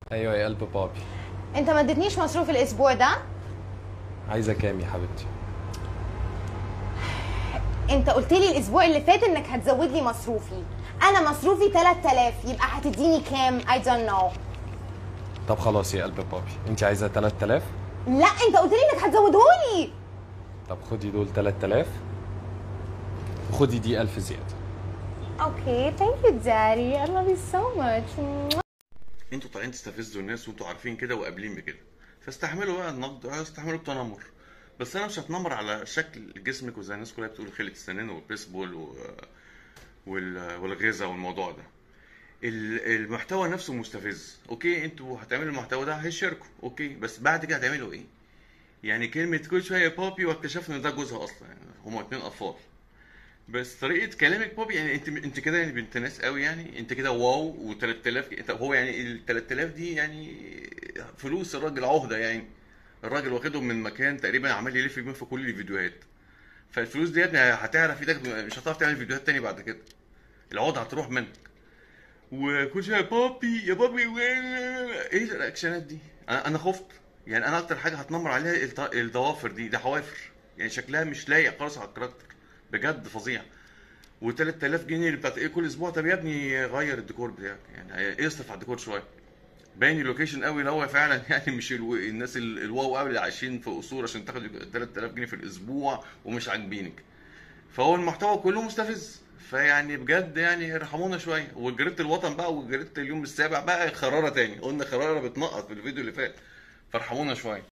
ايوه يا قلب بابي انت ما اديتنيش مصروف الاسبوع ده عايزه كام يا حبيبتي انت قلت لي الاسبوع اللي فات انك هتزود لي مصروفي انا مصروفي 3000 يبقى هتديني كام I don't know طب خلاص يا قلب بابي انت عايزه 3000 لا انت قلت لي انك هتزودهولي طب خدي دول 3000 وخدي دي 1000 زياده اوكي ثانك يو دادي I love you so much انتوا طالعين تستفزوا الناس وانتوا عارفين كده وقابلين بكده فاستحملوا بقى النقد اه استحملوا التنمر بس انا مش هتنمر على شكل جسمك وزي الناس كلها بتقول خلة السنان والبيسبول و... وال... والغذاء والموضوع ده ال- المحتوى نفسه مستفز اوكي انتوا هتعملوا المحتوى ده هيشاركوا اوكي بس بعد كده هتعملوا ايه يعني كلمة كل شوية بابي واكتشفنا ان ده جوزها اصلا يعني هما اتنين اطفال بس طريقة كلامك بابي يعني انت انت كده يعني بنت ناس قوي يعني انت كده واو و3000 طب هو يعني ال 3000 دي يعني فلوس الراجل عهدة يعني الراجل واخدهم من مكان تقريبا عمال يلف بيهم في كل الفيديوهات فالفلوس دي يا ابني هتعرف ايدك مش هتعرف تعمل فيديوهات تاني بعد كده العقدة هتروح منك وكل شويه بابي يا بابي وين ايه الرياكشنات دي انا انا خفت يعني انا اكتر حاجه هتنمر عليها الط- الضوافر دي ده حوافر يعني شكلها مش لايق خالص على الكاركتر بجد فظيع و3000 جنيه اللي بتاعت ايه كل اسبوع طب يا ابني غير الديكور بتاعك يعني اصرف على الديكور شويه باين اللوكيشن قوي اللي هو فعلا يعني مش الو... الناس ال- الواو قوي اللي عايشين في قصور عشان تاخد 3000 جنيه في الاسبوع ومش عاجبينك فهو المحتوى كله مستفز فيعني بجد يعني ارحمونا شويه وجريده الوطن بقى وجريده اليوم السابع بقى خراره تاني قلنا خراره بتنقط في الفيديو اللي فات فارحمونا شويه